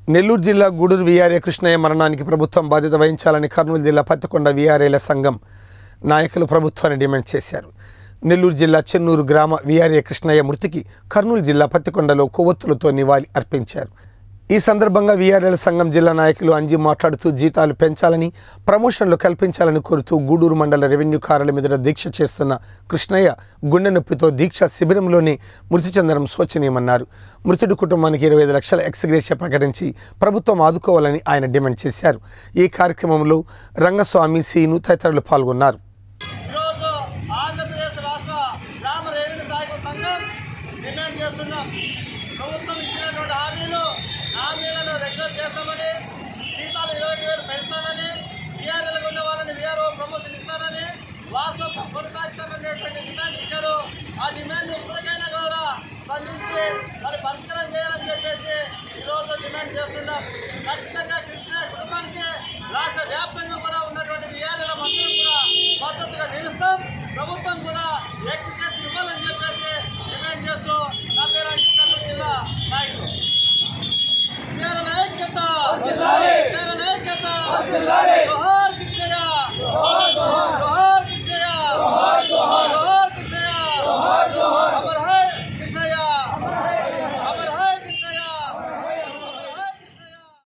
నెల్లూరు జిల్లా గూడూరు వీఆర్ఏ కృష్ణయ్య మరణానికి ప్రభుత్వం బాధ్యత వహించాలని కర్నూలు జిల్లా పత్తికొండ వీఆర్ఏల సంఘం నాయకులు ప్రభుత్వాన్ని డిమాండ్ చేశారు నెల్లూరు జిల్లా చెన్నూరు గ్రామ వీఆర్ఏ కృష్ణయ్య మృతికి కర్నూలు జిల్లా పత్తికొండలో కొవ్వొత్తులతో నివాళి అర్పించారు ఈ సందర్భంగా వీఆర్ఎల్ సంఘం జిల్లా నాయకులు అంజీ మాట్లాడుతూ జీతాలు పెంచాలని ప్రమోషన్లు కల్పించాలని కోరుతూ గూడూరు మండల రెవెన్యూ కార్యాలయం ఎదుట దీక్ష చేస్తున్న కృష్ణయ్య గుండె నొప్పితో దీక్ష శిబిరంలోనే మృతి చెందడం శోచనీయమన్నారు మృతుడి కుటుంబానికి ఇరవై ఐదు లక్షల ఎక్స్గ్రేషియా ప్రకటించి ప్రభుత్వం ఆదుకోవాలని ఆయన డిమాండ్ చేశారు ఈ కార్యక్రమంలో రంగస్వామి సీను తదితరులు పాల్గొన్నారు ఈరోజు ఆంధ్రప్రదేశ్ రాష్ట్ర గ్రామ రెవెన్యూ సహాయక సంఘం డిమాండ్ చేస్తున్నాం ప్రభుత్వం ఇచ్చినటువంటి హామీలు హామీలను రెగ్యులర్ చేస్తామని జీతాలు ఇరవై వేలు పెంచుతానని వీఆర్ఎల్గా ఉన్న వాళ్ళని వీఆర్ఓ ప్రమోషన్ ఇస్తానని వారసత్వం కొనసాగిస్తామనేటువంటి డిమాండ్ ఇచ్చారు ఆ డిమాండ్ ఇప్పటికైనా కూడా స్పందించి మరి పరిష్కారం చేయాలని చెప్పేసి ఈరోజు డిమాండ్ చేస్తున్నాం ఖచ్చితంగా కృష్ణ కుటుంబానికి రాష్ట్ర వ్యాప్తంగా కూడా ఉన్నటువంటి వీఆర్ఎల్ మంత్రులు కూడా మద్దతుగా నిలుస్తాం ప్రభుత్వం కూడా ఎక్స్ప్రెస్ ఇవ్వాలని చెప్పేసి డిమాండ్ చేస్తూ నా పేరు అంకిత జిల్లా నాయకులు వీఆర్ఎల్ ఐక్యత వీఆర్ఎల్ ఐక్యత